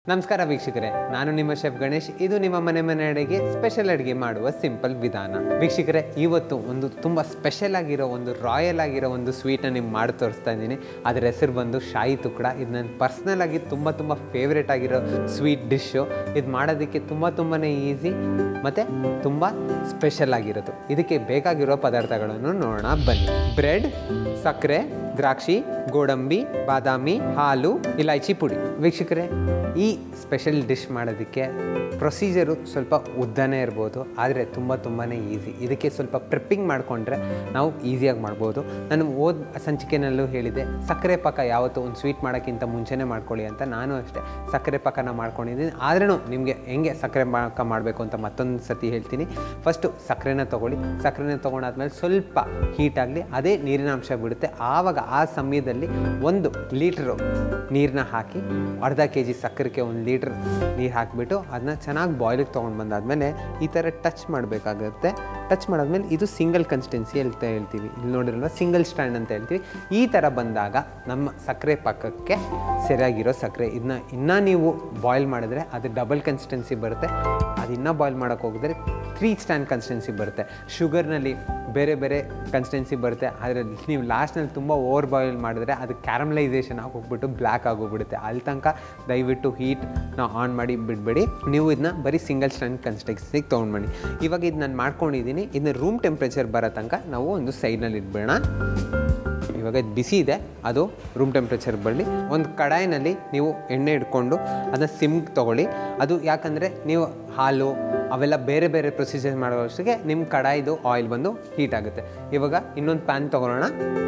ನಮಸ್ಕಾರ ವೀಕ್ಷಕರೇ ನಾನು ನಿಮ್ಮ ಶೆಫ್ ಗಣೇಶ್ ಇದು ನಿಮ್ಮ ಮನೆ ಮನೆ ಅಡುಗೆ ಸ್ಪೆಷಲ್ ಅಡುಗೆ ಮಾಡುವ ಸಿಂಪಲ್ ವಿಧಾನ ವೀಕ್ಷಕರೇ ಇವತ್ತು ಒಂದು ತುಂಬ ಸ್ಪೆಷಲ್ ಆಗಿರೋ ಒಂದು ರಾಯಲ್ ಆಗಿರೋ ಒಂದು ಸ್ವೀಟ್ನ ನಿಮ್ಗೆ ಮಾಡಿ ತೋರಿಸ್ತಾ ಇದ್ದೀನಿ ಅದರ ಹೆಸರು ಬಂದು ಶಾಯಿ ತುಕ್ಕಡ ಇದು ನನ್ನ ಪರ್ಸ್ನಲ್ ಆಗಿ ತುಂಬ ತುಂಬ ಫೇವ್ರೇಟ್ ಆಗಿರೋ ಸ್ವೀಟ್ ಡಿಶ್ಶು ಇದು ಮಾಡೋದಕ್ಕೆ ತುಂಬ ತುಂಬಾ ಈಸಿ ಮತ್ತು ತುಂಬ ಸ್ಪೆಷಲ್ ಆಗಿರೋದು ಇದಕ್ಕೆ ಬೇಕಾಗಿರೋ ಪದಾರ್ಥಗಳನ್ನು ನೋಡೋಣ ಬನ್ನಿ ಬ್ರೆಡ್ ಸಕ್ಕರೆ ದ್ರಾಕ್ಷಿ ಗೋಡಂಬಿ ಬಾದಾಮಿ ಹಾಲು ಇಲಾಯ್ಚಿ ಪುಡಿ ವೀಕ್ಷಕರೇ ಈ ಸ್ಪೆಷಲ್ ಡಿಶ್ ಮಾಡೋದಕ್ಕೆ ಪ್ರೊಸೀಜರು ಸ್ವಲ್ಪ ಉದ್ದನೇ ಇರ್ಬೋದು ಆದರೆ ತುಂಬ ತುಂಬಾ ಈಸಿ ಇದಕ್ಕೆ ಸ್ವಲ್ಪ ಪ್ರಿಪ್ಪಿಂಗ್ ಮಾಡಿಕೊಂಡ್ರೆ ನಾವು ಈಸಿಯಾಗಿ ಮಾಡ್ಬೋದು ನಾನು ಓದ್ ಸಂಚಿಕೆನಲ್ಲೂ ಹೇಳಿದೆ ಸಕ್ಕರೆ ಪಾಕ ಯಾವತ್ತೂ ಒಂದು ಸ್ವೀಟ್ ಮಾಡೋಕ್ಕಿಂತ ಮುಂಚೆನೇ ಮಾಡ್ಕೊಳ್ಳಿ ಅಂತ ನಾನು ಅಷ್ಟೇ ಸಕ್ಕರೆ ಪಾಕನ ಮಾಡ್ಕೊಂಡಿದ್ದೀನಿ ಆದ್ರೂ ನಿಮಗೆ ಹೆಂಗೆ ಸಕ್ಕರೆ ಪಾಕ ಮಾಡಬೇಕು ಅಂತ ಮತ್ತೊಂದು ಸತಿ ಹೇಳ್ತೀನಿ ಫಸ್ಟು ಸಕ್ಕರೆನ ತೊಗೊಳ್ಳಿ ಸಕ್ಕರೆನ ತೊಗೊಂಡಾದ್ಮೇಲೆ ಸ್ವಲ್ಪ ಹೀಟ್ ಆಗಲಿ ಅದೇ ನೀರಿನ ಅಂಶ ಬಿಡುತ್ತೆ ಆವಾಗ ಆ ಸಮಯದಲ್ಲಿ ಒಂದು ಲೀಟ್ರು ನೀರನ್ನ ಹಾಕಿ ಅರ್ಧ ಕೆ ಜಿ ಸಕ್ಕರೆಗೆ ಒಂದು ಲೀಟ್ರ್ ನೀರು ಹಾಕಿಬಿಟ್ಟು ಅದನ್ನ ಚೆನ್ನಾಗಿ ಬಾಯ್ಲಿಗೆ ತೊಗೊಂಡು ಬಂದಾದಮೇಲೆ ಈ ಥರ ಟಚ್ ಮಾಡಬೇಕಾಗುತ್ತೆ ಟಚ್ ಮಾಡಾದ್ಮೇಲೆ ಇದು ಸಿಂಗಲ್ ಕನ್ಸಿಸ್ಟೆನ್ಸಿ ಅಂತ ಹೇಳ್ತೀವಿ ಇಲ್ಲಿ ನೋಡಿರಲ್ವ ಸಿಂಗಲ್ ಸ್ಟ್ಯಾಂಡ್ ಅಂತ ಹೇಳ್ತೀವಿ ಈ ಥರ ಬಂದಾಗ ನಮ್ಮ ಸಕ್ಕರೆ ಪಾಕಕ್ಕೆ ಸರಿಯಾಗಿರೋ ಸಕ್ಕರೆ ಇದನ್ನ ಇನ್ನೂ ನೀವು ಬಾಯ್ಲ್ ಮಾಡಿದ್ರೆ ಅದು ಡಬಲ್ ಕನ್ಸಿಸ್ಟೆನ್ಸಿ ಬರುತ್ತೆ ಅದು ಇನ್ನೂ ಬಾಯ್ಲ್ ಮಾಡೋಕ್ಕೆ ಹೋಗಿದ್ರೆ ತ್ರೀ ಸ್ಟ್ಯಾಂಡ್ ಕನ್ಸಿಸ್ಟೆನ್ಸಿ ಬರುತ್ತೆ ಶುಗರ್ನಲ್ಲಿ ಬೇರೆ ಬೇರೆ ಕನ್ಸಿಸ್ಟೆನ್ಸಿ ಬರುತ್ತೆ ಆದರೆ ನೀವು ಲಾಸ್ಟ್ನಲ್ಲಿ ತುಂಬ ಓವರ್ ಬಾಯ್ಲ್ ಮಾಡಿದ್ರೆ ಅದು ಕ್ಯಾರಮಲೈಸೇಷನ್ ಆಗೋಗ್ಬಿಟ್ಟು ಬ್ಲ್ಯಾಕ್ ಆಗೋಗ್ಬಿಡುತ್ತೆ ಅಲ್ಲಿ ತನಕ ದಯವಿಟ್ಟು ಹೀಟ್ ನಾವು ಆನ್ ಮಾಡಿ ಬಿಡಬೇಡಿ ನೀವು ಇದನ್ನ ಬರೀ ಸಿಂಗಲ್ ಸ್ಟ್ಯಾಂಡ್ ಕನ್ಸಿಸ್ಟೆನ್ಸಿಗೆ ತೊಗೊಂಡು ಬನ್ನಿ ಇವಾಗ ಇದು ನಾನು ಮಾಡ್ಕೊಂಡಿದ್ದೀನಿ ಇದನ್ನ ರೂಮ್ ಟೆಂಪ್ರೇಚರ್ ಬರೋ ತನಕ ನಾವು ಒಂದು ಸೈಡ್ನಲ್ಲಿ ಇಟ್ಬೇಡ ಇವಾಗ ಇದು ಬಿಸಿ ಇದೆ ಅದು ರೂಮ್ ಟೆಂಪ್ರೇಚರ್ ಬರಲಿ ಒಂದು ಕಡಾಯಿನಲ್ಲಿ ನೀವು ಎಣ್ಣೆ ಇಟ್ಕೊಂಡು ಅದನ್ನ ಸಿಮ್ಗೆ ತೊಗೊಳ್ಳಿ ಅದು ಯಾಕಂದರೆ ನೀವು ಹಾಲು ಅವೆಲ್ಲ ಬೇರೆ ಬೇರೆ ಪ್ರೊಸೀಜರ್ ಮಾಡೋವಷ್ಟಿಗೆ ನಿಮ್ಮ ಕಡಾಯಿದು ಆಯಿಲ್ ಬಂದು ಹೀಟ್ ಆಗುತ್ತೆ ಇವಾಗ ಇನ್ನೊಂದು ಪ್ಯಾನ್ ತೊಗೊಳ್ಳೋಣ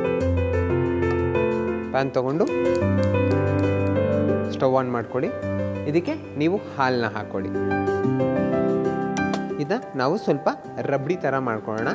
ಪ್ಯಾನ್ ತೊಗೊಂಡು ಸ್ಟವ್ ಆನ್ ಮಾಡ್ಕೊಳ್ಳಿ ಇದಕ್ಕೆ ನೀವು ಹಾಲನ್ನ ಹಾಕ್ಕೊಳ್ಳಿ ಇದನ್ನ ನಾವು ಸ್ವಲ್ಪ ರಬ್ಡಿ ಥರ ಮಾಡ್ಕೊಳ್ಳೋಣ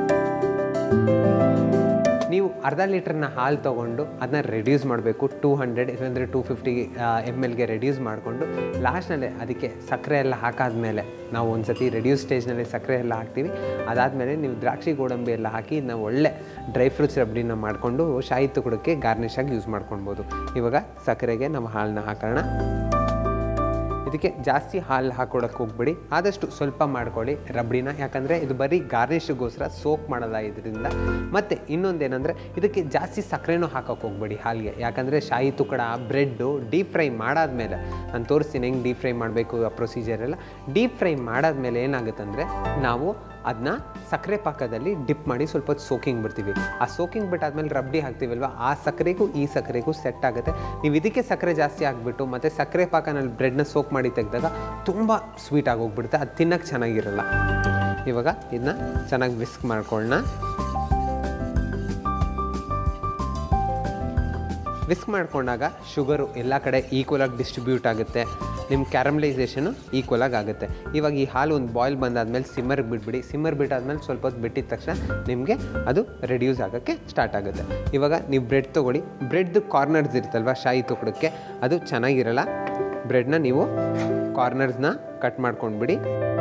ನೀವು ಅರ್ಧ ಲೀಟ್ರನ್ನ ಹಾಲು ತೊಗೊಂಡು ಅದನ್ನ ರೆಡ್ಯೂಸ್ ಮಾಡಬೇಕು ಟೂ ಹಂಡ್ರೆಡ್ ಇಲ್ಲಾಂದರೆ ಟೂ ಫಿಫ್ಟಿ ಎಮ್ ಎಲ್ಗೆ ರೆಡ್ಯೂಸ್ ಮಾಡಿಕೊಂಡು ಲಾಸ್ಟ್ನಲ್ಲಿ ಅದಕ್ಕೆ ಸಕ್ಕರೆ ಎಲ್ಲ ಹಾಕಾದ್ಮೇಲೆ ನಾವು ಒಂದು ಸತಿ ರೆಡ್ಯೂಸ್ ಸ್ಟೇಜ್ನಲ್ಲಿ ಸಕ್ಕರೆ ಎಲ್ಲ ಹಾಕ್ತೀವಿ ಅದಾದಮೇಲೆ ನೀವು ದ್ರಾಕ್ಷಿ ಗೋಡಂಬಿ ಎಲ್ಲ ಹಾಕಿ ನಾವು ಒಳ್ಳೆ ಡ್ರೈ ಫ್ರೂಟ್ಸ್ ರಬ್ಡಿನ ಮಾಡಿಕೊಂಡು ಶಾಯಿ ತುಕ್ಕಡಕ್ಕೆ ಗಾರ್ನಿಷ್ ಆಗಿ ಯೂಸ್ ಮಾಡ್ಕೊಳ್ಬೋದು ಇವಾಗ ಸಕ್ಕರೆಗೆ ನಾವು ಹಾಲನ್ನ ಹಾಕೋಣ ಇದಕ್ಕೆ ಜಾಸ್ತಿ ಹಾಲು ಹಾಕೊಡಕ್ಕೆ ಹೋಗ್ಬೇಡಿ ಆದಷ್ಟು ಸ್ವಲ್ಪ ಮಾಡ್ಕೊಳ್ಳಿ ರಬ್ಡಿನ ಯಾಕಂದರೆ ಇದು ಬರೀ ಗಾರ್ನಿಷ್ಗೋಸ್ಕರ ಸೋಕ್ ಮಾಡೋದ ಇದರಿಂದ ಮತ್ತು ಇನ್ನೊಂದೇನೆಂದರೆ ಇದಕ್ಕೆ ಜಾಸ್ತಿ ಸಕ್ಕರೆನೂ ಹಾಕೋಕೆ ಹೋಗ್ಬೇಡಿ ಹಾಲಿಗೆ ಯಾಕಂದರೆ ಶಾಯಿ ತುಕ್ಕಡ ಬ್ರೆಡ್ಡು ಡೀಪ್ ಫ್ರೈ ಮಾಡಾದ್ಮೇಲೆ ನಾನು ತೋರಿಸ್ತೀನಿ ಹೆಂಗೆ ಡೀಪ್ ಫ್ರೈ ಮಾಡಬೇಕು ಆ ಪ್ರೊಸೀಜರ್ ಎಲ್ಲ ಡೀಪ್ ಫ್ರೈ ಮಾಡಾದ್ಮೇಲೆ ಏನಾಗುತ್ತಂದರೆ ನಾವು ಅದನ್ನ ಸಕ್ಕರೆ ಪಾಕದಲ್ಲಿ ಡಿಪ್ ಮಾಡಿ ಸ್ವಲ್ಪ ಹೊತ್ತು ಸೋಕಿಂಗ್ ಬಿಡ್ತೀವಿ ಆ ಸೋಕಿಂಗ್ ಬಿಟ್ಟಾದ್ಮೇಲೆ ರಬ್ಡಿ ಹಾಕ್ತೀವಲ್ವ ಆ ಸಕ್ಕರೆಗೂ ಈ ಸಕ್ಕರೆಗೂ ಸೆಟ್ ಆಗುತ್ತೆ ನೀವು ಇದಕ್ಕೆ ಸಕ್ಕರೆ ಜಾಸ್ತಿ ಆಗಿಬಿಟ್ಟು ಮತ್ತು ಸಕ್ಕರೆ ಪಾಕನಲ್ಲಿ ಬ್ರೆಡ್ನ ಸೋಕ್ ಮಾಡಿ ತೆಗೆದಾಗ ತುಂಬ ಸ್ವೀಟ್ ಆಗೋಗ್ಬಿಡುತ್ತೆ ಅದು ತಿನ್ನೋಕ್ಕೆ ಚೆನ್ನಾಗಿರಲ್ಲ ಇವಾಗ ಇದನ್ನ ಚೆನ್ನಾಗಿ ವಿಸ್ಕ್ ಮಾಡ್ಕೊಳ್ಳೋಣ ವಿಸ್ಕ್ ಮಾಡ್ಕೊಂಡಾಗ ಶುಗರು ಎಲ್ಲ ಕಡೆ ಈಕ್ವಲಾಗಿ ಡಿಸ್ಟ್ರಿಬ್ಯೂಟ್ ಆಗುತ್ತೆ ನಿಮ್ಮ ಕ್ಯಾರಮಲೈಸೇಷನು ಈಕ್ವಲಾಗಿ ಆಗುತ್ತೆ ಇವಾಗ ಈ ಹಾಲು ಒಂದು ಬಾಯ್ಲ್ ಬಂದಾದ್ಮೇಲೆ ಸಿಮ್ಮರ್ಗೆ ಬಿಟ್ಬಿಡಿ ಸಿಮ್ಮರ್ ಬಿಟ್ಟಾದ್ಮೇಲೆ ಸ್ವಲ್ಪ ಹೊತ್ತು ಬಿಟ್ಟಿದ ತಕ್ಷಣ ನಿಮಗೆ ಅದು ರೆಡ್ಯೂಸ್ ಆಗೋಕ್ಕೆ ಸ್ಟಾರ್ಟ್ ಆಗುತ್ತೆ ಇವಾಗ ನೀವು ಬ್ರೆಡ್ ತೊಗೊಳ್ಳಿ ಬ್ರೆಡ್ದು ಕಾರ್ನರ್ಸ್ ಇರುತ್ತಲ್ವ ಶಾಯಿ ತುಕ್ಕಡಕ್ಕೆ ಅದು ಚೆನ್ನಾಗಿರಲ್ಲ ಬ್ರೆಡ್ನ ನೀವು ಕಾರ್ನರ್ಸ್ನ ಕಟ್ ಮಾಡ್ಕೊಂಡ್ಬಿಡಿ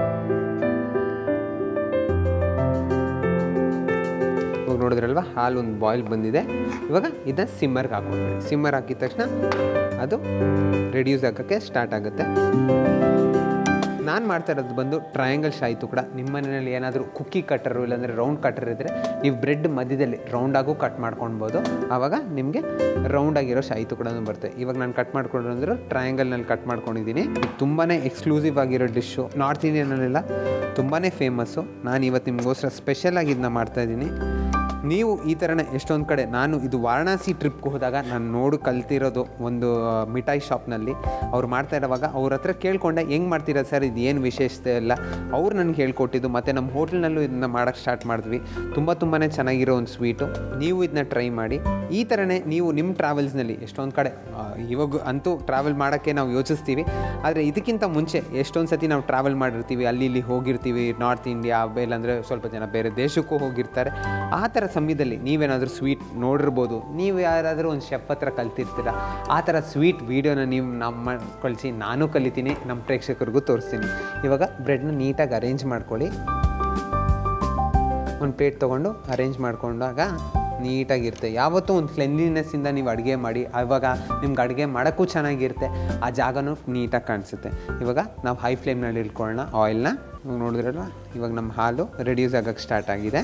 ಇವಾಗ ನೋಡಿದ್ರಲ್ವ ಹಾಲು ಒಂದು ಬಾಯ್ಲ್ ಬಂದಿದೆ ಇವಾಗ ಇದನ್ನ ಸಿಮ್ಮರ್ಗೆ ಹಾಕೊಂಡ್ಬಿಡಿ ಸಿಮ್ಮರ್ ಹಾಕಿದ ತಕ್ಷಣ ಅದು ರೆಡ್ಯೂಸ್ ಆಗೋಕ್ಕೆ ಸ್ಟಾರ್ಟ್ ಆಗುತ್ತೆ ನಾನು ಮಾಡ್ತಾ ಇರೋದು ಬಂದು ಟ್ರಯಾಂಗಲ್ ಶಾಯಿ ತುಕ್ಕಡ ನಿಮ್ಮ ಮನೆಯಲ್ಲಿ ಏನಾದರೂ ಕುಕ್ಕಿ ಕಟ್ಟರು ಇಲ್ಲಾಂದರೆ ರೌಂಡ್ ಕಟ್ಟರ್ ಇದ್ದರೆ ನೀವು ಬ್ರೆಡ್ ಮಧ್ಯದಲ್ಲಿ ರೌಂಡಾಗೂ ಕಟ್ ಮಾಡ್ಕೊಳ್ಬೋದು ಆವಾಗ ನಿಮಗೆ ರೌಂಡ್ ಆಗಿರೋ ಶಾಯಿ ತುಕ್ಕಡನೂ ಬರುತ್ತೆ ಇವಾಗ ನಾನು ಕಟ್ ಮಾಡ್ಕೊಂಡು ಅಂದ್ರೆ ಟ್ರಯಾಂಗಲ್ನಲ್ಲಿ ಕಟ್ ಮಾಡ್ಕೊಂಡಿದ್ದೀನಿ ಇದು ತುಂಬಾ ಎಕ್ಸ್ಕ್ಲೂಸಿವ್ ಆಗಿರೋ ಡಿಶ್ಶು ನಾರ್ತ್ ಇಂಡಿಯನಲ್ಲೆಲ್ಲ ತುಂಬಾ ಫೇಮಸ್ಸು ನಾನು ಇವತ್ತು ನಿಮಗೋಸ್ಕರ ಸ್ಪೆಷಲಾಗಿ ಇದನ್ನ ಮಾಡ್ತಾಯಿದ್ದೀನಿ ನೀವು ಈ ಥರನೇ ಎಷ್ಟೊಂದು ಕಡೆ ನಾನು ಇದು ವಾರಣಾಸಿ ಟ್ರಿಪ್ಗೆ ಹೋದಾಗ ನಾನು ನೋಡು ಕಲ್ತಿರೋದು ಒಂದು ಆ, ಮಿಠಾಯಿ ಶಾಪ್ನಲ್ಲಿ ಅವ್ರು ಮಾಡ್ತಾ ಇರೋವಾಗ ಅವ್ರ ಹತ್ರ ಕೇಳ್ಕೊಂಡೆ ಹೆಂಗೆ ಮಾಡ್ತೀರಾ ಸರ್ ಇದು ಏನು ವಿಶೇಷತೆ ಇಲ್ಲ ಅವ್ರು ನನಗೆ ಹೇಳ್ಕೊಟ್ಟಿದ್ದು ಮತ್ತು ನಮ್ಮ ಹೋಟೆಲ್ನಲ್ಲೂ ಇದನ್ನ ಮಾಡೋಕ್ಕೆ ಸ್ಟಾರ್ಟ್ ಮಾಡಿದ್ವಿ ತುಂಬ ತುಂಬಾ ಚೆನ್ನಾಗಿರೋ ಒಂದು ಸ್ವೀಟು ನೀವು ಇದನ್ನ ಟ್ರೈ ಮಾಡಿ ಈ ಥರನೇ ನೀವು ನಿಮ್ಮ ಟ್ರಾವೆಲ್ಸ್ನಲ್ಲಿ ಎಷ್ಟೊಂದು ಕಡೆ ಆ, ಇವಾಗ ಅಂತೂ ಟ್ರಾವೆಲ್ ಮಾಡೋಕ್ಕೆ ನಾವು ಯೋಚಿಸ್ತೀವಿ ಆದರೆ ಇದಕ್ಕಿಂತ ಮುಂಚೆ ಎಷ್ಟೊಂದು ಸತಿ ನಾವು ಟ್ರಾವೆಲ್ ಮಾಡಿರ್ತೀವಿ ಅಲ್ಲಿ ಇಲ್ಲಿ ಹೋಗಿರ್ತೀವಿ ನಾರ್ತ್ ಇಂಡಿಯಾ ಇಲ್ಲಾಂದರೆ ಸ್ವಲ್ಪ ಜನ ಬೇರೆ ದೇಶಕ್ಕೂ ಹೋಗಿರ್ತಾರೆ ಆ ಥರ ಸಮಯದಲ್ಲಿ ನೀವೇನಾದರೂ ಸ್ವೀಟ್ ನೋಡಿರ್ಬೋದು ನೀವು ಯಾರಾದರೂ ಒಂದು ಶೆಫ್ ಹತ್ರ ಕಲ್ತಿರ್ತೀರ ಆ ಥರ ಸ್ವೀಟ್ ವೀಡಿಯೋನ ನೀವು ನಮ್ಮ ಕಳಿಸಿ ನಾನು ಕಲಿತೀನಿ ನಮ್ಮ ಪ್ರೇಕ್ಷಕರಿಗೂ ತೋರಿಸ್ತೀನಿ ಇವಾಗ ಬ್ರೆಡ್ನ ನೀಟಾಗಿ ಅರೇಂಜ್ ಮಾಡ್ಕೊಳ್ಳಿ ಒಂದು ಪ್ಲೇಟ್ ತೊಗೊಂಡು ಅರೇಂಜ್ ಮಾಡ್ಕೊಂಡಾಗ ನೀಟಾಗಿರುತ್ತೆ ಯಾವತ್ತೂ ಒಂದು ಕ್ಲೆನ್ಲಿನೆಸ್ಸಿಂದ ನೀವು ಅಡುಗೆ ಮಾಡಿ ಆವಾಗ ನಿಮ್ಗೆ ಅಡುಗೆ ಮಾಡೋಕ್ಕೂ ಚೆನ್ನಾಗಿರುತ್ತೆ ಆ ಜಾಗನೂ ನೀಟಾಗಿ ಕಾಣಿಸುತ್ತೆ ಇವಾಗ ನಾವು ಹೈ ಫ್ಲೇಮ್ನಲ್ಲಿ ಇಟ್ಕೊಳ್ಳೋಣ ಆಯಿಲ್ನ ಇವಾಗ ನೋಡಿದ್ರಲ್ವ ಇವಾಗ ನಮ್ಮ ಹಾಲು ರೆಡ್ಯೂಸ್ ಆಗೋಕ್ಕೆ ಸ್ಟಾರ್ಟ್ ಆಗಿದೆ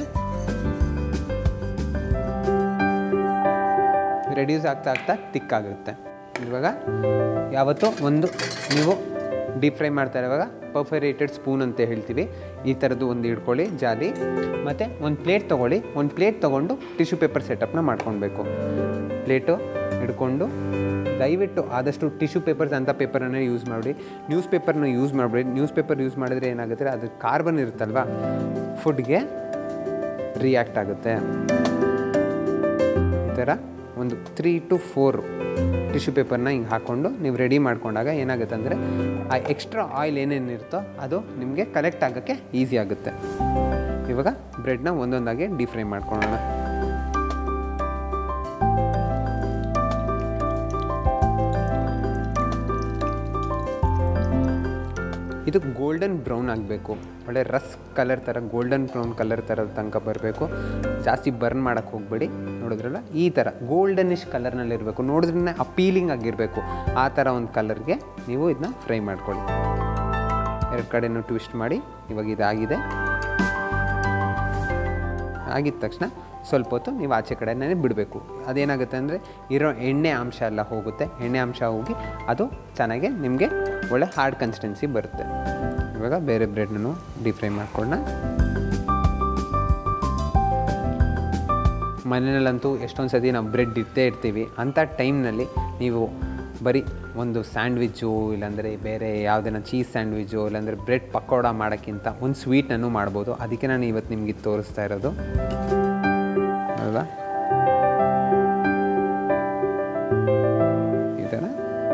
ರೆಡ್ಯೂಸ್ ಆಗ್ತಾ ಆಗ್ತಾ ತಿಕ್ಕಾಗುತ್ತೆ ಇವಾಗ ಯಾವತ್ತೂ ಒಂದು ನೀವು ಡೀಪ್ ಫ್ರೈ ಮಾಡ್ತಾ ಇರುವಾಗ ಪರ್ಫರೇಟೆಡ್ ಸ್ಪೂನ್ ಅಂತ ಹೇಳ್ತೀವಿ ಈ ಥರದ್ದು ಒಂದು ಇಟ್ಕೊಳ್ಳಿ ಜಾಲಿ ಮತ್ತು ಒಂದು ಪ್ಲೇಟ್ ತೊಗೊಳ್ಳಿ ಒಂದು ಪ್ಲೇಟ್ ತೊಗೊಂಡು ಟಿಶ್ಯೂ ಪೇಪರ್ ಸೆಟಪ್ನ ಮಾಡ್ಕೊಳ್ಬೇಕು ಪ್ಲೇಟು ಹಿಡ್ಕೊಂಡು ದಯವಿಟ್ಟು ಆದಷ್ಟು ಟಿಶ್ಯೂ ಪೇಪರ್ಸ್ ಅಂಥ ಪೇಪರನ್ನೇ ಯೂಸ್ ಮಾಡಿ ನ್ಯೂಸ್ ಪೇಪರ್ನ ಯೂಸ್ ಮಾಡಬೇಡಿ ನ್ಯೂಸ್ ಪೇಪರ್ ಯೂಸ್ ಮಾಡಿದ್ರೆ ಏನಾಗುತ್ತೆ ಅದು ಕಾರ್ಬನ್ ಇರುತ್ತಲ್ವ ಫುಡ್ಗೆ ರಿಯಾಕ್ಟ್ ಆಗುತ್ತೆ ಈ ಥರ ಒಂದು ತ್ರೀ ಟು ಫೋರ್ ಟಿಶ್ಯೂ ಪೇಪರ್ನ ಹಿಂಗೆ ಹಾಕ್ಕೊಂಡು ನೀವು ರೆಡಿ ಮಾಡ್ಕೊಂಡಾಗ ಏನಾಗುತ್ತೆ ಅಂದರೆ ಆ ಎಕ್ಸ್ಟ್ರಾ ಆಯಿಲ್ ಏನೇನಿರುತ್ತೋ ಅದು ನಿಮಗೆ ಕಲೆಕ್ಟ್ ಆಗೋಕ್ಕೆ ಈಸಿ ಆಗುತ್ತೆ ಇವಾಗ ಬ್ರೆಡ್ನ ಒಂದೊಂದಾಗಿ ಡೀಪ್ ಫ್ರೈ ಮಾಡ್ಕೊಳ್ಳೋಣ ಇದು ಗೋಲ್ಡನ್ ಬ್ರೌನ್ ಆಗಬೇಕು ಒಳ್ಳೆ ರಸ್ ಕಲರ್ ಥರ ಗೋಲ್ಡನ್ ಬ್ರೌನ್ ಕಲರ್ ಥರ ತನಕ ಬರಬೇಕು ಜಾಸ್ತಿ ಬರ್ನ್ ಮಾಡೋಕ್ಕೆ ಹೋಗಬೇಡಿ ನೋಡಿದ್ರಲ್ಲ ಈ ಥರ ಗೋಲ್ಡನಿಶ್ ಕಲರ್ನಲ್ಲಿ ಇರಬೇಕು ನೋಡಿದ್ರೆ ಅಪೀಲಿಂಗ್ ಆಗಿರಬೇಕು ಆ ಥರ ಒಂದು ಕಲರ್ಗೆ ನೀವು ಇದನ್ನ ಫ್ರೈ ಮಾಡ್ಕೊಳ್ಳಿ ಎರಡು ಕಡೆನೂ ಟ್ವಿಸ್ಟ್ ಮಾಡಿ ಇವಾಗ ಇದಾಗಿದೆ ಆಗಿದ ತಕ್ಷಣ ಸ್ವಲ್ಪ ಹೊತ್ತು ನೀವು ಆಚೆ ಕಡೆನೇ ಬಿಡಬೇಕು ಅದೇನಾಗುತ್ತೆ ಅಂದರೆ ಇರೋ ಎಣ್ಣೆ ಅಂಶ ಎಲ್ಲ ಹೋಗುತ್ತೆ ಎಣ್ಣೆ ಅಂಶ ಹೋಗಿ ಅದು ಚೆನ್ನಾಗಿ ನಿಮಗೆ ಒಳ್ಳೆ ಹಾರ್ಡ್ ಕನ್ಸಿಸ್ಟೆನ್ಸಿ ಬರುತ್ತೆ ಇವಾಗ ಬೇರೆ ಬ್ರೆಡ್ನೂ ಡೀಪ್ ಫ್ರೈ ಮಾಡ್ಕೊಳ್ಳೋಣ ಮನೆಯಲ್ಲಂತೂ ಎಷ್ಟೊಂದು ಸತಿ ನಾವು ಬ್ರೆಡ್ ಇರ್ತೇ ಇರ್ತೀವಿ ಅಂಥ ಟೈಮ್ನಲ್ಲಿ ನೀವು ಬರೀ ಒಂದು ಸ್ಯಾಂಡ್ವಿಚ್ಚು ಇಲ್ಲಾಂದರೆ ಬೇರೆ ಯಾವುದೇನ ಚೀಸ್ ಸ್ಯಾಂಡ್ವಿಚ್ಚು ಇಲ್ಲಾಂದರೆ ಬ್ರೆಡ್ ಪಕೋಡ ಮಾಡೋಕ್ಕಿಂತ ಒಂದು ಸ್ವೀಟನ್ನು ಮಾಡ್ಬೋದು ಅದಕ್ಕೆ ನಾನು ಇವತ್ತು ನಿಮಗೆ ತೋರಿಸ್ತಾ ಇರೋದು ಅಲ್ವಾ ಈ ಥರ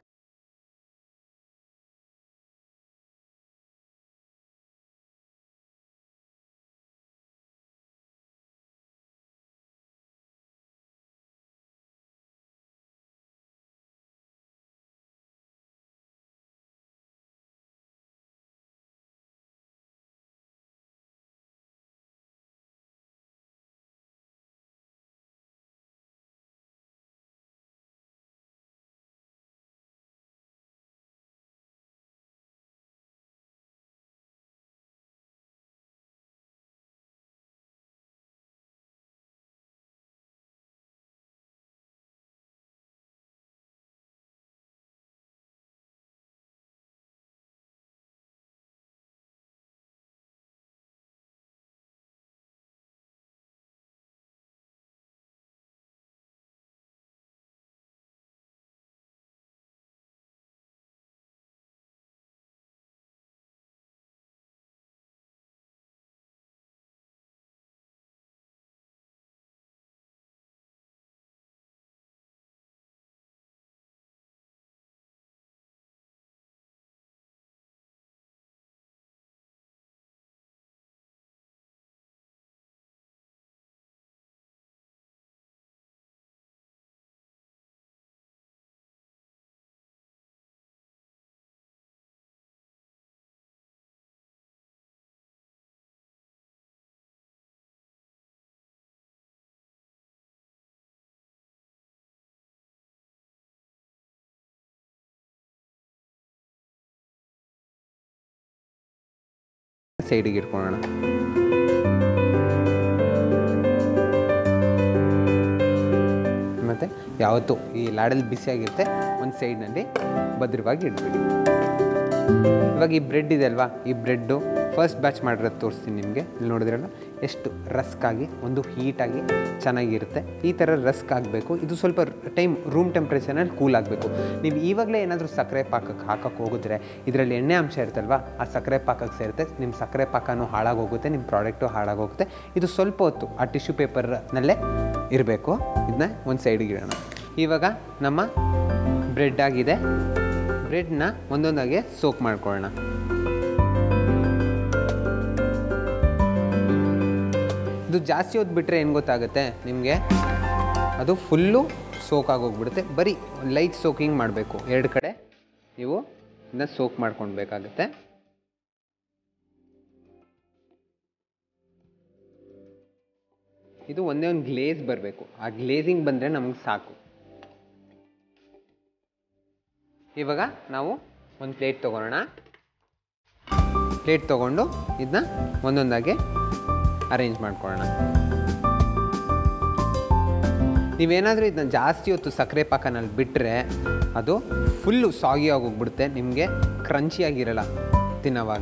ಸೈಡಿಗೆ ಇಟ್ಕೊಳ್ಳೋಣ ಮತ್ತು ಯಾವತ್ತೂ ಈ ಲಾಡಲ್ಲಿ ಬಿಸಿಯಾಗಿರುತ್ತೆ ಒಂದು ಸೈಡ್ನಲ್ಲಿ ಭದ್ರವಾಗಿ ಇಡಬೇಡಿ ಇವಾಗ ಈ ಬ್ರೆಡ್ ಇದೆ ಅಲ್ವಾ ಈ ಬ್ರೆಡ್ಡು ಫಸ್ಟ್ ಬ್ಯಾಚ್ ಮಾಡಿರೋದು ತೋರಿಸ್ತೀನಿ ನಿಮಗೆ ಇಲ್ಲಿ ನೋಡಿದ್ರಲ್ಲ ಎಷ್ಟು ರಸ್ಕ್ ಆಗಿ ಒಂದು ಹೀಟಾಗಿ ಚೆನ್ನಾಗಿರುತ್ತೆ ಈ ಥರ ರಸ್ಕ್ ಆಗಬೇಕು ಇದು ಸ್ವಲ್ಪ ಟೈಮ್ ರೂಮ್ ಟೆಂಪ್ರೇಚರ್ನಲ್ಲಿ ಕೂಲ್ ಆಗಬೇಕು ನೀವು ಇವಾಗಲೇ ಏನಾದರೂ ಸಕ್ಕರೆ ಪಾಕಕ್ಕೆ ಹಾಕಕ್ಕೆ ಹೋಗಿದ್ರೆ ಇದರಲ್ಲಿ ಎಣ್ಣೆ ಅಂಶ ಇರುತ್ತಲ್ವ ಆ ಸಕ್ಕರೆ ಪಾಕಕ್ಕೆ ಸೇರುತ್ತೆ ನಿಮ್ಮ ಸಕ್ಕರೆ ಪಾಕನೂ ಹಾಳಾಗೋಗುತ್ತೆ ನಿಮ್ಮ ಪ್ರಾಡಕ್ಟು ಹಾಳಾಗೋಗುತ್ತೆ ಇದು ಸ್ವಲ್ಪ ಹೊತ್ತು ಆ ಟಿಶ್ಯೂ ಪೇಪರ್ನಲ್ಲೇ ಇರಬೇಕು ಇದನ್ನ ಒಂದು ಸೈಡಿಗೆ ಇಡೋಣ ಇವಾಗ ನಮ್ಮ ಬ್ರೆಡ್ ಆಗಿದೆ ಬ್ರೆಡ್ನ ಒಂದೊಂದಾಗೆ ಸೋಕ್ ಮಾಡ್ಕೊಳ್ಳೋಣ ಇದು ಜಾಸ್ತಿ ಹೊತ್ತು ಬಿಟ್ಟರೆ ಏನು ಗೊತ್ತಾಗುತ್ತೆ ನಿಮಗೆ ಅದು ಫುಲ್ಲು ಸೋಕ್ ಆಗೋಗ್ಬಿಡುತ್ತೆ ಬರೀ ಲೈಟ್ ಸೋಕಿಂಗ್ ಮಾಡಬೇಕು ಎರಡು ಕಡೆ ನೀವು ಇದನ್ನ ಸೋಕ್ ಮಾಡ್ಕೊಳ್ಬೇಕಾಗುತ್ತೆ ಇದು ಒಂದೇ ಒಂದು ಗ್ಲೇಸ್ ಬರಬೇಕು ಆ ಗ್ಲೇಸಿಂಗ್ ಬಂದರೆ ನಮಗೆ ಸಾಕು ಇವಾಗ ನಾವು ಒಂದು ಪ್ಲೇಟ್ ತೊಗೊಳ್ಳೋಣ ಪ್ಲೇಟ್ ತೊಗೊಂಡು ಇದನ್ನ ಒಂದೊಂದಾಗಿ ಅರೇಂಜ್ ಮಾಡ್ಕೊಳ್ಳೋಣ ನೀವೇನಾದರೂ ಇದನ್ನ ಜಾಸ್ತಿ ಹೊತ್ತು ಸಕ್ಕರೆ ಪಾಕನಲ್ಲಿ ಬಿಟ್ಟರೆ ಅದು ಫುಲ್ಲು ಸಾಗಿ ಆಗೋಗ್ಬಿಡುತ್ತೆ ನಿಮಗೆ ಕ್ರಂಚಿಯಾಗಿರಲ್ಲ ತಿನ್ನೋವಾಗ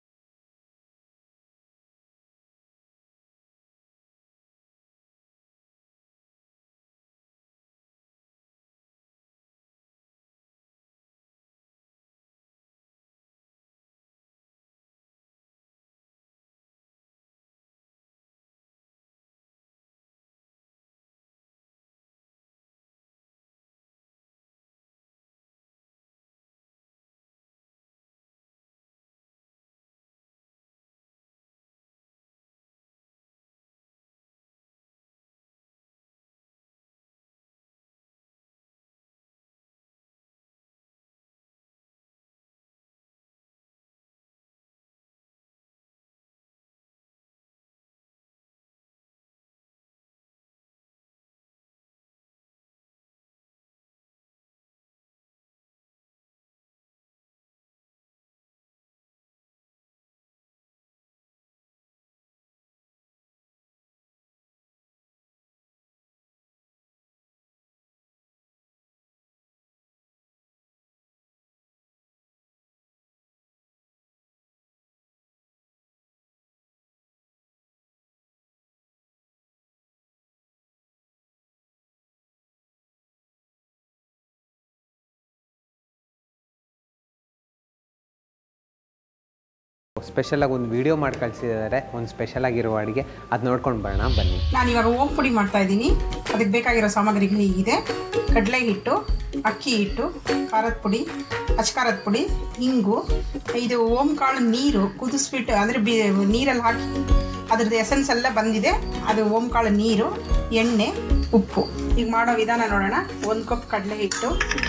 ಸ್ಪೆಷಲಾಗಿ ಒಂದು ವಿಡಿಯೋ ಮಾಡಿ ಕಳಿಸಿದ್ದಾರೆ ಒಂದು ಸ್ಪೆಷಲ್ ಆಗಿರೋ ಅಡುಗೆ ಅದು ನೋಡ್ಕೊಂಡು ಬರೋಣ ಬನ್ನಿ ನಾನು ಇವಾಗ ಓಂ ಪುಡಿ ಮಾಡ್ತಾ ಇದ್ದೀನಿ ಅದಕ್ಕೆ ಬೇಕಾಗಿರೋ ಸಾಮಗ್ರಿಗಳು ಹೀಗಿದೆ ಕಡಲೆ ಹಿಟ್ಟು ಅಕ್ಕಿ ಹಿಟ್ಟು ಖಾರದ ಪುಡಿ ಅಚ್ಕಾರದ ಪುಡಿ ಹಿಂಗು ಇದು ಓಂ ಕಾಳು ನೀರು ಕುದಿಸ್ಬಿಟ್ಟು ಅಂದರೆ ಬಿ ನೀರಲ್ಲಿ ಹಾಕಿ ಅದ್ರದ್ದು ಎಸೆನ್ಸ್ ಎಲ್ಲ ಬಂದಿದೆ ಅದು ಓಂ ಕಾಳು ನೀರು ಎಣ್ಣೆ ಉಪ್ಪು ಈಗ ಮಾಡೋ ವಿಧಾನ ನೋಡೋಣ ಒಂದು ಕಪ್ ಕಡಲೆ ಹಿಟ್ಟು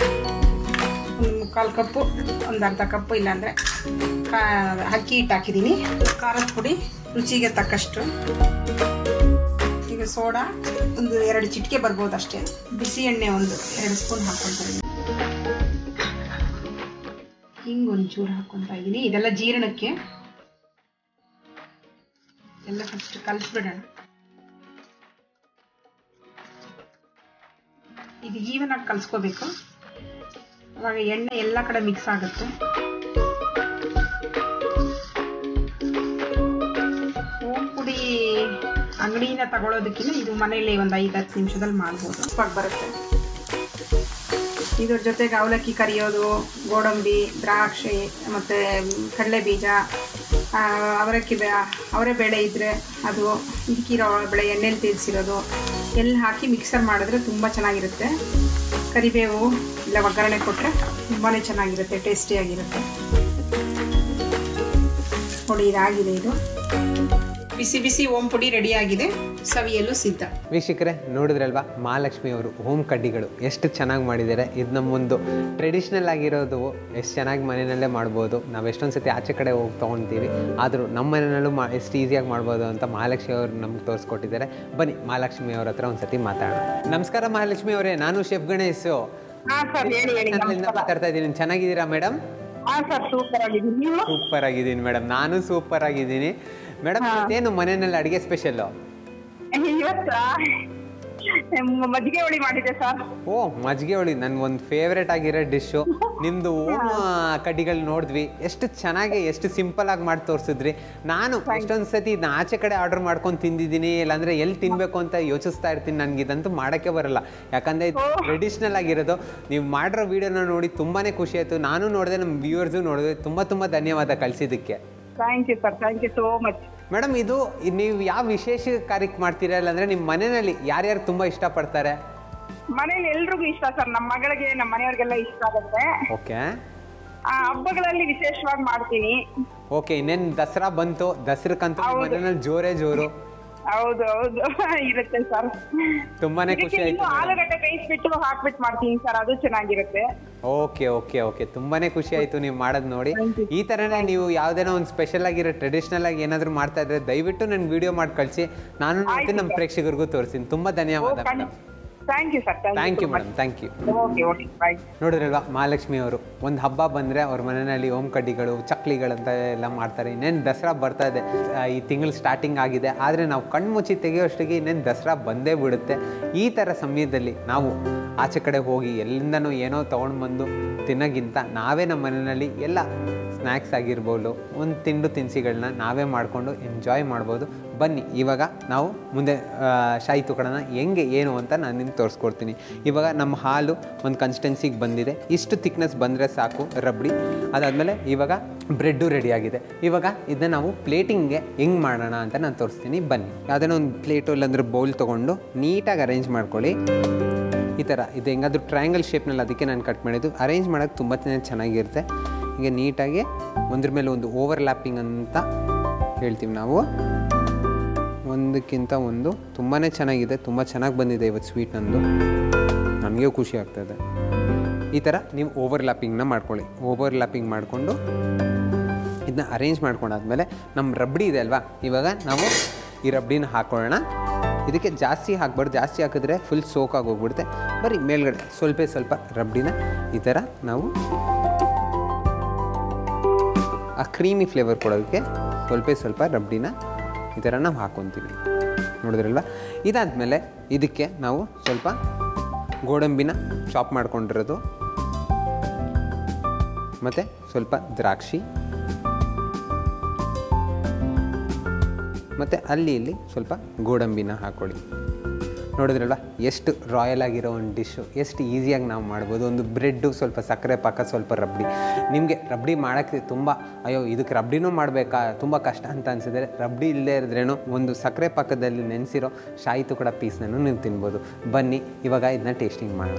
ಒಂದು ಮುಕ್ಕಾಲು ಕಪ್ಪು ಒಂದು ಅರ್ಧ ಕಪ್ಪು ಇಲ್ಲಾಂದರೆ ಕಾ ಅಕ್ಕಿ ಹಿಟ್ಟು ಹಾಕಿದ್ದೀನಿ ಖಾರದ ಪುಡಿ ರುಚಿಗೆ ತಕ್ಕಷ್ಟು ಈಗ ಸೋಡಾ ಒಂದು ಎರಡು ಚಿಟಿಕೆ ಬರ್ಬೋದು ಅಷ್ಟೇ ಬಿಸಿ ಎಣ್ಣೆ ಒಂದು ಎರಡು ಸ್ಪೂನ್ ಹಾಕ್ಕೊಳ್ತಾ ಇದ್ದೀನಿ ಹಿಂಗೆ ಒಂಚೂರು ಹಾಕ್ಕೊತಾ ಇದ್ದೀನಿ ಇದೆಲ್ಲ ಜೀರ್ಣಕ್ಕೆ ಎಲ್ಲ ಫಸ್ಟ್ ಕಲಿಸ್ಬಿಡೋಣ ಇದು ಈವನ್ ಆಗಿ ಕಲಿಸ್ಕೋಬೇಕು ಅವಾಗ ಎಣ್ಣೆ ಎಲ್ಲ ಕಡೆ ಮಿಕ್ಸ್ ಆಗುತ್ತೆ ಓಂ ಪುಡಿ ಅಂಗಡಿಯಿಂದ ತಗೊಳ್ಳೋದಕ್ಕಿಂತ ಇದು ಮನೇಲಿ ಒಂದು ಐದು ಹತ್ತು ನಿಮಿಷದಲ್ಲಿ ಮಾಡ್ಬೋದು ಇವಾಗ ಬರುತ್ತೆ ಇದ್ರ ಜೊತೆಗೆ ಅವಲಕ್ಕಿ ಕರಿಯೋದು ಗೋಡಂಬಿ ದ್ರಾಕ್ಷಿ ಮತ್ತು ಕಡಲೆ ಬೀಜ ಆ, ಅವರಕ್ಕಿ ಬೆ ಅವರೇ ಬೇಳೆ ಇದ್ದರೆ ಅದು ಇಕ್ಕಿರೋ ಬೆಳೆ ಎಣ್ಣೆಲಿ ತೀರಿಸಿರೋದು ಎಲ್ಲಿ ಹಾಕಿ ಮಿಕ್ಸರ್ ಮಾಡಿದ್ರೆ ತುಂಬ ಚೆನ್ನಾಗಿರುತ್ತೆ ಕರಿಬೇವು ಇಲ್ಲ ಒಗ್ಗರಣೆ ಕೊಟ್ಟರೆ ತುಂಬಾ ಚೆನ್ನಾಗಿರುತ್ತೆ ಟೇಸ್ಟಿಯಾಗಿರುತ್ತೆ ನೋಡಿ ಇದಾಗಿದೆ ಇದು ಬಿಸಿ ಬಿಸಿ ಓಂ ಪುಡಿ ರೆಡಿಯಾಗಿದೆ ಸವಿಯಲು ಸಿದ್ಧ ವೀಕ್ಷಕರೇ ನೋಡಿದ್ರಲ್ವಾ ಮಹಾಲಕ್ಷ್ಮಿ ಅವರು ಹೋಮ್ ಕಡ್ಡಿಗಳು ಎಷ್ಟು ಚೆನ್ನಾಗಿ ಮಾಡಿದ್ದಾರೆ ಇದು ನಮ್ಮೊಂದು ಟ್ರೆಡಿಷ್ನಲ್ ಆಗಿರೋದು ಎಷ್ಟು ಚೆನ್ನಾಗಿ ಮನೆಯಲ್ಲೇ ಮಾಡ್ಬೋದು ನಾವು ಎಷ್ಟೊಂದು ಸತಿ ಆಚೆ ಕಡೆ ಹೋಗಿ ತೊಗೊಳ್ತೀವಿ ಆದರೂ ನಮ್ಮ ಮನೆಯಲ್ಲೂ ಮಾ ಎಷ್ಟು ಈಸಿಯಾಗಿ ಮಾಡ್ಬೋದು ಅಂತ ಮಹಾಲಕ್ಷ್ಮಿ ಅವರು ನಮ್ಗೆ ತೋರಿಸ್ಕೊಟ್ಟಿದ್ದಾರೆ ಬನ್ನಿ ಮಹಾಲಕ್ಷ್ಮಿ ಅವ್ರ ಹತ್ರ ಒಂದು ಸತಿ ಮಾತಾಡೋಣ ನಮಸ್ಕಾರ ಮಹಾಲಕ್ಷ್ಮಿ ಅವರೇ ನಾನು ಶೆಫ್ ಗಣೇಶು ಹಾ ಸರ್ ಹೇಳಿ ಹೇಳಿ ಚಾನಲಿಂದ ಮಾತಾಡ್ತಾ ಇದ್ದೀನಿ ಚೆನ್ನಾಗಿದ್ದೀರಾ ಮೇಡಮ್ ಹಾ ಸರ್ ಸೂಪರ್ ಆಗಿದ್ದೀನಿ ನೀವು ಸೂಪರ್ ಆಗಿದ್ದೀನಿ ಮೇಡಮ್ ನಾನು ಸೂಪರ್ ಆಗಿದ್ದೀನಿ ಮೇಡಮ್ ಏನು ಮನೆಯಲ್ಲಿ ಅಡುಗೆ ಸ್ಪೆಷಲ್ಲು ಇವತ್ತ ಮಜ್ಜಿಗೆ ಹುಳಿ ಮಾಡಿದೆ ಸರ್ ಓ ಮಜ್ಜಿಗೆ ಹುಳಿ ನನ್ನ ಒಂದು ಫೇವ್ರೇಟ್ ಆಗಿರೋ ಡಿಶ್ಶು ನಿಮ್ಮದು ಓಮ್ ಕಡ್ಡಿಗಳು ನೋಡಿದ್ವಿ ಎಷ್ಟು ಚೆನ್ನಾಗಿ ಎಷ್ಟು ಸಿಂಪಲ್ ಆಗಿ ಮಾಡಿ ತೋರಿಸಿದ್ರಿ ನಾನು ಎಷ್ಟೊಂದು ಸತಿ ಇದನ್ನ ಆಚೆ ಕಡೆ ಆರ್ಡರ್ ಮಾಡ್ಕೊಂಡು ತಿಂದಿದ್ದೀನಿ ಇಲ್ಲಾಂದ್ರೆ ಎಲ್ಲಿ ತಿನ್ಬೇಕು ಅಂತ ಯೋಚಿಸ್ತಾ ಇರ್ತೀನಿ ನನಗೆ ಇದಂತೂ ಮಾಡೋಕ್ಕೆ ಬರಲ್ಲ ಯಾಕಂದರೆ ಇದು ಟ್ರೆಡಿಷ್ನಲ್ ಆಗಿರೋದು ನೀವು ಮಾಡಿರೋ ವಿಡಿಯೋನ ನೋಡಿ ತುಂಬಾ ಖುಷಿ ಆಯಿತು ನಾನು ನೋಡಿದೆ ನಮ್ಮ ವ್ಯೂವರ್ಸು ನೋಡಿದೆ ತುಂಬ ತುಂಬ ಧನ್ಯವಾದ ಕಳಿಸಿದ್ದಕ್ಕೆ thank you sir thank you so much madam ಇದು ನೀವು ಯಾವ ವಿಶೇಷ ಕಾರ್ಯಕ್ಕೆ ಮಾಡ್ತೀರಾ ಇಲ್ಲಾಂದ್ರೆ ನಿಮ್ಮ ಮನೆಯಲ್ಲಿ ಯಾರ್ಯಾರು ತುಂಬ ಇಷ್ಟಪಡ್ತಾರೆ ಮನೇಲಿ ಎಲ್ರಿಗೂ ಇಷ್ಟ ಸರ್ ನಮ್ಮ ಮಗಳಿಗೆ ನಮ್ಮ ಮನೆಯವ್ರಿಗೆಲ್ಲ ಇಷ್ಟ ಆಗುತ್ತೆ ಓಕೆ ಆ ಹಬ್ಬಗಳಲ್ಲಿ ವಿಶೇಷವಾಗಿ ಮಾಡ್ತೀನಿ ಓಕೆ ಇನ್ನೇನು ದಸರಾ ಬಂತು ದಸರಕ್ಕಂತೂ ನಿಮ್ಮ ಮನೆಯಲ್ಲಿ ಜೋರೇ ಜೋರು ಹೌದು ಹೌದು ಇರುತ್ತೆ ಸರ್ ತುಂಬಾನೇ ಖುಷಿ ಆಯ್ತು ಇನ್ನು ಆಲೂಗಡ್ಡೆ ಬೇಯಿಸ್ಬಿಟ್ಟು ಹಾಕ್ಬಿಟ್ಟು ಮಾಡ್ತೀನಿ ಸರ್ ಅದು ಚೆನ್ನಾಗಿರುತ್ತೆ ಓಕೆ ಓಕೆ ಓಕೆ ತುಂಬಾನೇ ಖುಷಿ ಆಯ್ತು ನೀವು ಮಾಡೋದು ನೋಡಿ ಈ ಥರನೇ ನೀವು ಯಾವುದೇನೋ ಒಂದು ಸ್ಪೆಷಲ್ ಆಗಿರೋ ಟ್ರೆಡಿಷನಲ್ ಆಗಿ ಏನಾದರೂ ಮಾಡ್ತಾ ಇದ್ರೆ ದಯವಿಟ್ಟು ನನ್ನ ವಿಡಿಯೋ ಮಾಡಿ ಕಳಿಸಿ ನಾನು ನೋಡ್ತೀನಿ ನಮ್ಮ ಪ್ರೇಕ್ಷಕರಿಗೂ ತೋರಿಸ್ತೀನಿ ತುಂಬಾ ಧನ್ಯವಾದ madam thank you sir thank you madam thank you okay okay bye ನೋಡಿದ್ರಲ್ವಾ ಮಹಾಲಕ್ಷ್ಮಿ ಅವರು ಒಂದು ಹಬ್ಬ ಬಂದರೆ ಅವ್ರ ಮನೆಯಲ್ಲಿ ಓಮ್ ಕಡ್ಡಿಗಳು ಚಕ್ಲಿಗಳಂತ ಎಲ್ಲ ಮಾಡ್ತಾರೆ ಇನ್ನೇನು ದಸರಾ ಬರ್ತಾ ಇದೆ ಆ, ಈ ತಿಂಗಳು ಸ್ಟಾರ್ಟಿಂಗ್ ಆಗಿದೆ ಆದರೆ ನಾವು ಕಣ್ಮುಚ್ಚಿ ತೆಗೆಯೋಷ್ಟಿಗೆ ಇನ್ನೇನು ದಸರಾ ಬಂದೇ ಬಿಡುತ್ತೆ ಈ ಥರ ಸಮಯದಲ್ಲಿ ನಾವು ಆಚೆ ಕಡೆ ಹೋಗಿ ಎಲ್ಲಿಂದನೂ ಏನೋ ತೊಗೊಂಡು ಬಂದು ತಿನ್ನೋಕ್ಕಿಂತ ನಾವೇ ನಮ್ಮ ಮನೆಯಲ್ಲಿ ಎಲ್ಲ ಸ್ನ್ಯಾಕ್ಸ್ ಆಗಿರ್ಬೋದು ಒಂದು ತಿಂಡು ತಿನಿಸಿಗಳನ್ನ ನಾವೇ ಮಾಡಿಕೊಂಡು ಎಂಜಾಯ್ ಮಾಡ್ಬೋದು ಬನ್ನಿ ಇವಾಗ ನಾವು ಮುಂದೆ ಆ, ಶಾಯಿ ತುಕಡನ ಹೆಂಗೆ ಏನು ಅಂತ ನಾನು ನಿಮ್ಗೆ ತೋರಿಸ್ಕೊಡ್ತೀನಿ ಇವಾಗ ನಮ್ಮ ಹಾಲು ಒಂದು ಕನ್ಸಿಸ್ಟೆನ್ಸಿಗೆ ಬಂದಿದೆ ಇಷ್ಟು ತಿಕ್ನೆಸ್ ಬಂದರೆ ಸಾಕು ರಬ್ಡಿ ಅದಾದಮೇಲೆ ಇವಾಗ ಬ್ರೆಡ್ಡು ರೆಡಿ ಆಗಿದೆ ಇವಾಗ ಇದನ್ನ ನಾವು ಪ್ಲೇಟಿಂಗ್ಗೆ ಹೆಂಗೆ ಮಾಡೋಣ ಅಂತ ನಾನು ತೋರಿಸ್ತೀನಿ ಬನ್ನಿ ಯಾವುದನ್ನ ಒಂದು ಪ್ಲೇಟು ಇಲ್ಲಾಂದ್ರೆ ಬೌಲ್ ತೊಗೊಂಡು ನೀಟಾಗಿ ಅರೇಂಜ್ ಮಾಡ್ಕೊಳ್ಳಿ ಈ ಥರ ಇದು ಹೆಂಗಾದ್ರೂ ಟ್ರಯಾಂಗಲ್ ಶೇಪ್ನಲ್ಲಿ ಅದಕ್ಕೆ ನಾನು ಕಟ್ ಮಾಡಿದ್ದು ಅರೇಂಜ್ ಮಾಡೋಕ್ಕೆ ತುಂಬ ಚೆನ್ನಾಗಿರುತ್ತೆ ಹೀಗೆ ನೀಟಾಗಿ ಒಂದ್ರ ಮೇಲೆ ಒಂದು ಓವರ್ ಲ್ಯಾಪಿಂಗ್ ಅಂತ ಹೇಳ್ತೀವಿ ನಾವು ಒಂದಕ್ಕಿಂತ ಒಂದು ತುಂಬಾ ಚೆನ್ನಾಗಿದೆ ತುಂಬ ಚೆನ್ನಾಗಿ ಬಂದಿದೆ ಇವತ್ತು ಸ್ವೀಟ್ ನಂದು ನನಗೆ ಖುಷಿ ಆಗ್ತಾಯಿದೆ ಈ ಥರ ನೀವು ಓವರ್ ಲ್ಯಾಪಿಂಗ್ನ ಮಾಡ್ಕೊಳ್ಳಿ ಓವರ್ ಲ್ಯಾಪಿಂಗ್ ಮಾಡಿಕೊಂಡು ಇದನ್ನ ಅರೇಂಜ್ ಮಾಡ್ಕೊಂಡಾದ್ಮೇಲೆ ನಮ್ಮ ರಬ್ಡಿ ಇದೆ ಅಲ್ವಾ ಇವಾಗ ನಾವು ಈ ರಬ್ಡಿನ ಹಾಕೊಳ್ಳೋಣ ಇದಕ್ಕೆ ಜಾಸ್ತಿ ಹಾಕ್ಬಾರ್ದು ಜಾಸ್ತಿ ಹಾಕಿದ್ರೆ ಫುಲ್ ಸೋಕಾಗಿ ಹೋಗ್ಬಿಡುತ್ತೆ ಬರೀ ಮೇಲ್ಗಡೆ ಸ್ವಲ್ಪ ಸ್ವಲ್ಪ ರಬ್ಡಿನ ಈ ಥರ ನಾವು ಆ ಕ್ರೀಮಿ ಫ್ಲೇವರ್ ಕೊಡೋದಕ್ಕೆ ಸ್ವಲ್ಪ ಸ್ವಲ್ಪ ರಬ್ಡಿನ ಈ ಥರ ನಾವು ಹಾಕ್ಕೊತೀವಿ ನೋಡಿದ್ರಲ್ವ ಇದಾದಮೇಲೆ ಇದಕ್ಕೆ ನಾವು ಸ್ವಲ್ಪ ಗೋಡಂಬಿನ ಚಾಪ್ ಮಾಡ್ಕೊಂಡಿರೋದು ಮತ್ತು ಸ್ವಲ್ಪ ದ್ರಾಕ್ಷಿ ಮತ್ತು ಅಲ್ಲಿ ಇಲ್ಲಿ ಸ್ವಲ್ಪ ಗೋಡಂಬಿನ ಹಾಕ್ಕೊಳ್ಳಿ ನೋಡಿದ್ರಲ್ವ ಎಷ್ಟು ರಾಯಲ್ ಆಗಿರೋ ಒಂದು ಡಿಶ್ಶು ಎಷ್ಟು ಈಸಿಯಾಗಿ ನಾವು ಮಾಡ್ಬೋದು ಒಂದು ಬ್ರೆಡ್ಡು ಸ್ವಲ್ಪ ಸಕ್ಕರೆ ಪಾಕ ಸ್ವಲ್ಪ ರಬ್ಡಿ ನಿಮಗೆ ರಬ್ಡಿ ಮಾಡೋಕ್ಕೆ ತುಂಬ ಅಯ್ಯೋ ಇದಕ್ಕೆ ರಬ್ಡಿನೂ ಮಾಡಬೇಕಾ ತುಂಬ ಕಷ್ಟ ಅಂತ ಅನಿಸಿದ್ರೆ ರಬ್ಡಿ ಇಲ್ಲದೇ ಇದ್ರೇನು ಒಂದು ಸಕ್ಕರೆ ಪಾಕದಲ್ಲಿ ನೆನೆಸಿರೋ ಶಾಯಿ ತುಕಡ ಪೀಸ್ನೂ ನೀವು ತಿನ್ಬೋದು ಬನ್ನಿ ಇವಾಗ ಇದನ್ನ ಟೇಸ್ಟಿಂಗ್ ಮಾಡೋಣ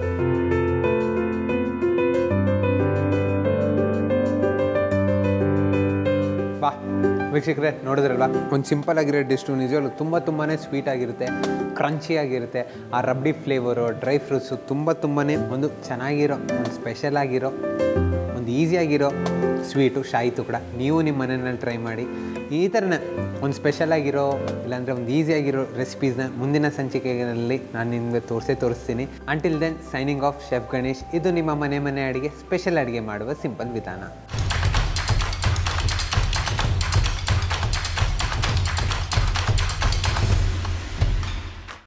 ಬಾ ವೀಕ್ಷಕರೇ ನೋಡಿದ್ರಲ್ವಾ ಒಂದು ಸಿಂಪಲ್ ಆಗಿರೋ ಡಿಶ್ಟು ನಿಜವಾಗ್ಲೂ ತುಂಬ ತುಂಬಾ ಸ್ವೀಟ್ ಆಗಿರುತ್ತೆ ಕ್ರಂಚಿ ಆಗಿರುತ್ತೆ ಆ ರಬ್ಡಿ ಫ್ಲೇವರು ಡ್ರೈ ಫ್ರೂಟ್ಸು ತುಂಬ ತುಂಬಾ ಒಂದು ಚೆನ್ನಾಗಿರೋ ಒಂದು ಸ್ಪೆಷಲ್ ಆಗಿರೋ ಒಂದು ಈಸಿಯಾಗಿರೋ ಸ್ವೀಟು ಶಾಯಿ ತುಕಡ ನೀವು ನಿಮ್ಮ ಮನೆಯಲ್ಲಿ ಟ್ರೈ ಮಾಡಿ ಈ ಥರನೇ ಒಂದು ಸ್ಪೆಷಲ್ ಆಗಿರೋ ಇಲ್ಲಾಂದರೆ ಒಂದು ಈಸಿಯಾಗಿರೋ ರೆಸಿಪೀಸ್ನ ಮುಂದಿನ ಸಂಚಿಕೆಗಳಲ್ಲಿ ನಾನು ನಿಮಗೆ ತೋರಿಸೇ ತೋರಿಸ್ತೀನಿ until then signing off chef Ganesh ಇದು ನಿಮ್ಮ ಮನೆ ಮನೆ ಅಡುಗೆ ಸ್ಪೆಷಲ್ ಅಡುಗೆ ಮಾಡುವ ಸಿಂಪಲ್ ವಿಧಾನ